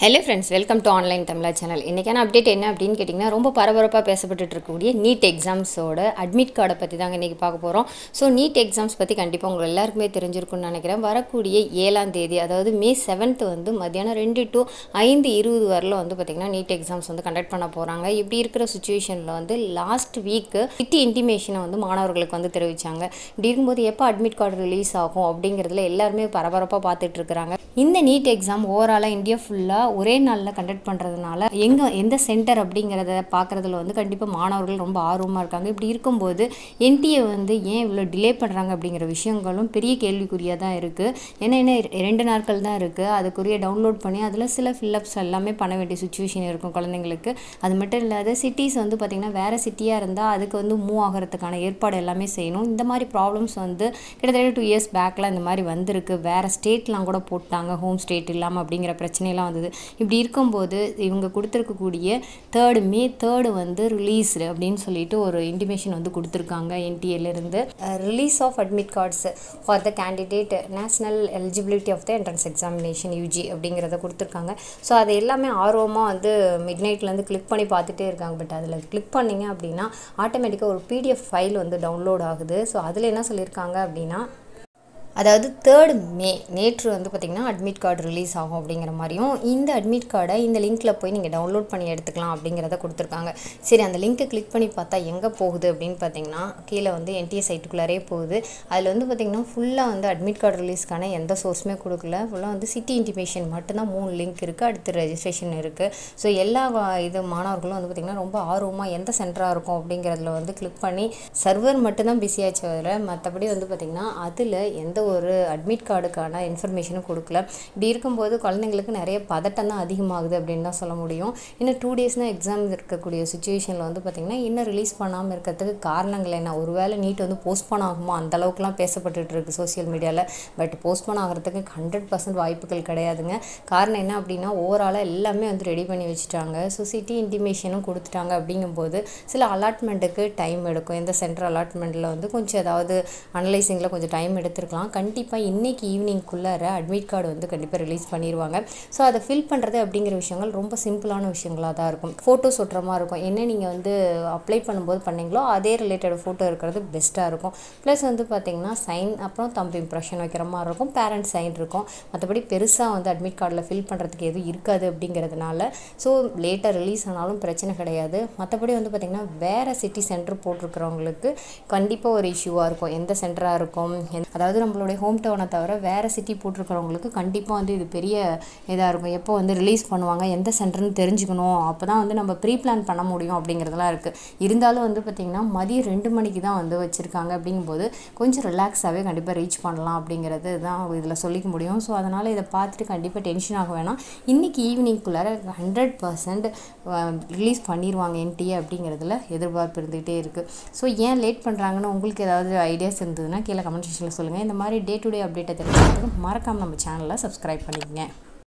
hello friends welcome to online Tamizha channel இன்றைக்கான update என்ன அப்படின்னு கேட்டிங்கன்னா ரொம்ப பரபரப்பாக பேசப்பட்டு இருக்கக்கூடிய நீட் எக்ஸாம்ஸோட அட்மிட் கார்டை பற்றி தாங்க இன்றைக்கி பார்க்க போகிறோம் ஸோ நீட் எக்ஸாம்ஸ் பற்றி கண்டிப்பாக உங்கள் எல்லாருக்குமே தெரிஞ்சிருக்கும்னு நினைக்கிறேன் வரக்கூடிய ஏழாம் தேதி அதாவது மே செவன்த் வந்து மத்தியானம் ரெண்டு டு ஐந்து இருபது வரல வந்து பார்த்திங்கன்னா நீட் எக்ஸாம்ஸ் வந்து கண்டக்ட் பண்ண போகிறாங்க இப்படி இருக்கிற சுச்சுவேஷனில் வந்து லாஸ்ட் வீக்கு சிட்டி இன்டிமேஷனை வந்து மாணவர்களுக்கு வந்து தெரிவித்தாங்க இப்படி இருக்கும்போது எப்போ அட்மிட் கார்டு ரிலீஸ் ஆகும் அப்படிங்கிறதுல எல்லாருமே பரபரப்பாக பார்த்துட்டு இருக்கிறாங்க இந்த நீட் எக்ஸாம் ஓவராலாக இந்தியா ஃபுல்லாக ஒரே நாளில் கண்டக்ட் பண்ணுறதுனால எங்கே எந்த சென்டர் அப்படிங்கிறத பார்க்குறதுல வந்து கண்டிப்பாக மாணவர்கள் ரொம்ப ஆர்வமாக இருக்காங்க இப்படி இருக்கும்போது என்டிஏ வந்து ஏன் இவ்வளோ டிலே பண்ணுறாங்க அப்படிங்கிற விஷயங்களும் பெரிய கேள்விக்குறியாக தான் இருக்குது ஏன்னா என்ன ரெண்டு நாட்கள் தான் இருக்குது அதுக்குரிய டவுன்லோட் பண்ணி அதில் சில ஃபில்லப்ஸ் எல்லாமே பண்ண வேண்டிய சுச்சுவேஷன் இருக்கும் குழந்தைங்களுக்கு அது மட்டும் இல்லாத சிட்டிஸ் வந்து பார்த்திங்கன்னா வேறு சிட்டியாக இருந்தால் அதுக்கு வந்து மூவ் ஆகிறதுக்கான ஏற்பாடு எல்லாமே செய்யணும் இந்த மாதிரி ப்ராப்ளம்ஸ் வந்து கிட்டத்தட்ட டூ இயர்ஸ் பேக்கில் இந்த மாதிரி வந்திருக்கு வேறு ஸ்டேட்லாம் கூட போட்டாங்க ஹோம் ஸ்டேட் இல்லாமல் அப்படிங்கிற பிரச்சனையெல்லாம் வந்தது இப்படி இருக்கும்போது இவங்க கொடுத்துருக்கக்கூடிய தேர்டு மே தேர்டு வந்து ரிலீஸ்டு அப்படின்னு சொல்லிட்டு ஒரு இன்டிமேஷன் வந்து கொடுத்துருக்காங்க என்டிஏலேருந்து release of admit cards for the candidate national eligibility of the entrance examination UG அப்படிங்கிறத கொடுத்துருக்காங்க ஸோ அது எல்லாமே ஆர்வமாக வந்து மிட் நைட்லேருந்து கிளிக் பண்ணி பார்த்துட்டே இருக்காங்க பட் அதில் கிளிக் பண்ணிங்க அப்படின்னா ஆட்டோமேட்டிக்காக ஒரு பிடிஎஃப் ஃபைல் வந்து டவுன்லோட் ஆகுது ஸோ அதில் என்ன சொல்லியிருக்காங்க அப்படின்னா அதாவது தேர்ட் மே நேற்று வந்து பார்த்திங்கன்னா அட்மிட் கார்டு ரிலீஸ் ஆகும் அப்படிங்கிற மாதிரியும் இந்த அட்மிட் கார்டை இந்த லிங்க்கில் போய் நீங்கள் டவுன்லோட் பண்ணி எடுத்துக்கலாம் அப்படிங்கிறத கொடுத்துருக்காங்க சரி அந்த லிங்க்கை கிளிக் பண்ணி பார்த்தா எங்கே போகுது அப்படின்னு பார்த்தீங்கன்னா கீழே வந்து என்டிஏ சைட்டுக்குள்ளாரே போகுது அதில் வந்து பார்த்திங்கன்னா ஃபுல்லாக வந்து அட்மிட் கார்டு ரிலீஸ்க்கான எந்த சோர்ஸுமே கொடுக்கல ஃபுல்லாக வந்து சிட்டி இன்டிமேஷன் மட்டும்தான் மூணு லிங்க் இருக்குது அடுத்து ரெஜிஸ்ட்ரேஷன் இருக்குது ஸோ எல்லா வ- இது மாணவர்களும் வந்து பார்த்திங்கன்னா ரொம்ப ஆர்வமாக எந்த சென்டராக இருக்கும் அப்படிங்கிறதுல வந்து கிளிக் பண்ணி சர்வர் மட்டும்தான் பிஸியாச்சு தவிர மற்றபடி வந்து பார்த்திங்கன்னா அதில் எந்த ஒரு அட்மிட் கார்டுக்கான இன்ஃபர்மேஷனும் கொடுக்கல இப்படி இருக்கும்போது குழந்தைங்களுக்கு நிறைய பதட்டம் தான் அதிகமாகுது அப்படின்னு தான் சொல்ல முடியும் இன்னும் டூ டேஸ்னால் எக்ஸாம் இருக்கக்கூடிய சுச்சுவேஷனில் வந்து பார்த்திங்கன்னா இன்னும் ரிலீஸ் பண்ணாமல் இருக்கிறதுக்கு காரணங்கள் என்ன ஒருவேளை நீட் வந்து போஸ்ட்போன் ஆகுமா அந்த அளவுக்குலாம் பேசப்பட்டுட்டு இருக்கு சோஷியல் மீடியாவில் பட் போஸ்ட்போன் ஆகிறதுக்கு ஹண்ட்ரட் பர்சன்ட் வாய்ப்புகள் கிடையாதுங்க காரணம் என்ன அப்படின்னா ஓவராலாக எல்லாமே வந்து ரெடி பண்ணி வச்சுட்டாங்க ஸோ சிட்டி இன்டிமேஷனும் கொடுத்துட்டாங்க அப்படிங்கும்போது சில அலாட்மெண்ட்டுக்கு டைம் எடுக்கும் எந்த சென்டர் அலாட்மெண்ட்டில் வந்து கொஞ்சம் ஏதாவது அனலைசிங்கில் கொஞ்சம் டைம் எடுத்துருக்கலாம் கண்டிப்பாக இன்றைக்கி ஈவினிங்குள்ளார அட்மிட் கார்டு வந்து கண்டிப்பாக ரிலீஸ் பண்ணிடுவாங்க ஸோ அதை ஃபில் பண்ணுறது அப்படிங்கிற விஷயங்கள் ரொம்ப சிம்பிளான விஷயங்களாக தான் இருக்கும் ஃபோட்டோஸ் ஒட்டுற மாதிரி இருக்கும் என்ன நீங்கள் வந்து அப்ளை பண்ணும்போது பண்ணீங்களோ அதே ரிலேட்டட் ஃபோட்டோ இருக்கிறது பெஸ்ட்டாக இருக்கும் ப்ளஸ் வந்து பார்த்தீங்கன்னா சைன் அப்புறம் தம்பி இம்ப்ரெஷன் வைக்கிற மாதிரி இருக்கும் பேரண்ட் சைன் இருக்கும் மற்றபடி பெருசாக வந்து அட்மிட் கார்டில் ஃபில் பண்ணுறதுக்கு எதுவும் இருக்காது அப்படிங்கிறதுனால ஸோ லேட்டாக ரிலீஸ் ஆனாலும் பிரச்சனை கிடையாது மற்றபடி வந்து பார்த்திங்கன்னா வேறு சிட்டி சென்டர் போட்டிருக்கிறவங்களுக்கு கண்டிப்பாக ஒரு இஷ்யூவாக இருக்கும் எந்த சென்டராக இருக்கும் எந்த- அதாவது நம்மளுடைய ஹோம் டவுனை தவிர வேறு சிட்டி போட்டிருக்கிறவங்களுக்கு கண்டிப்பாக வந்து இது பெரிய இதாக இருக்கும் எப்போ வந்து ரிலீஸ் பண்ணுவாங்க எந்த சென்டர்னு தெரிஞ்சுக்கணும் அப்போ தான் வந்து நம்ம ப்ரீ பிளான் பண்ண முடியும் அப்படிங்கிறதுலாம் இருக்குது இருந்தாலும் வந்து பார்த்திங்கன்னா மதியம் ரெண்டு மணிக்கு தான் வந்து வச்சுருக்காங்க அப்படிங்கும்போது கொஞ்சம் ரிலாக்ஸாகவே கண்டிப்பாக ரீச் பண்ணலாம் அப்படிங்கிறது தான் இதில் சொல்லிக்க முடியும் ஸோ அதனால் இதை பார்த்துட்டு கண்டிப்பாக டென்ஷன் ஆக வேணாம் இன்றைக்கி ஈவினிங்குள்ளார ஹண்ட்ரட் பர்சன்ட் ரிலீஸ் பண்ணிடுவாங்க என்டிஏ அப்படிங்கிறதுல எதிர்பார்ப்பு இருந்துகிட்டே இருக்குது ஸோ ஏன் லேட் பண்ணுறாங்கன்னு உங்களுக்கு ஏதாவது ஐடியாஸ் இருந்ததுன்னா கீழே கமெண்ட் செக்ஷனில் சொல்லுங்கள் இந்த மாதிரி டே டு டே அப்டேட்டை தெரிஞ்சுக்கிறதுக்கு மறக்காமல் நம்ம சேனலை சப்ஸ்கிரைப் பண்ணிக்கங்க